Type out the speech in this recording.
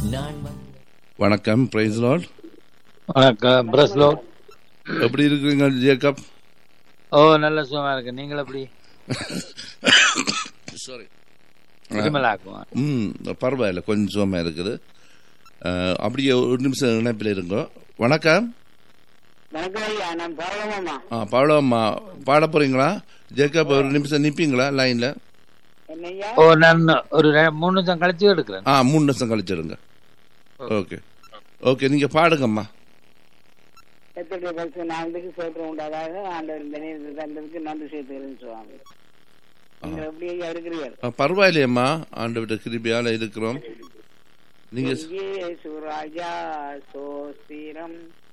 நான் வந்த வணக்கம் பிரைஸ் லார்ட் வணக்கம் பிரஸ்லோ எப்படி இருக்கிறீங்க ஜேக்கப் ஓ நல்ல சுகமா இருக்கு நீங்கள் எப்படி சாரி இருமலாக்குவோம் ம் பரவாயில்ல கொஞ்சம் சுகமாக இருக்குது அஹ், அப்படியே ஒரு நிமிஷம் இணைப்பில் இருங்கோ வணக்கம் வணக்கம் ஐயா நான் பரவமாமா ஆ பாடம்மா பாட போறீங்களா ஜேக்கப் ஒரு நிமிஷம் நிற்பீங்களா லைனில் என்னய்யா ஓ நான் ஒரு ரெ- மூணு நிமிஷம் கழிச்சு எடுக்கிறேன் ஆ மூணு நிமிஷம் கழிச்சிடுங்க ஓகே ஓகே நீங்கள் பாடுங்கம்மா எத்தனை பரிசு நாளுக்கு சோத்திரம் உண்டாதாக ஆண்டவர் இந்த நேரத்தை தந்ததுக்கு நன்றி சேர்த்துக்கிறேன்னு சொல்லுவாங்க நீங்கள் எப்படி ஐயா இருக்கிறீர்கள் ஆ, பரவாயில்லையம்மா ஆண்டு விட்ட கிருபியால் இருக்கிறோம் நீங்கள் இயேசு ராஜா சோஸ்திரம்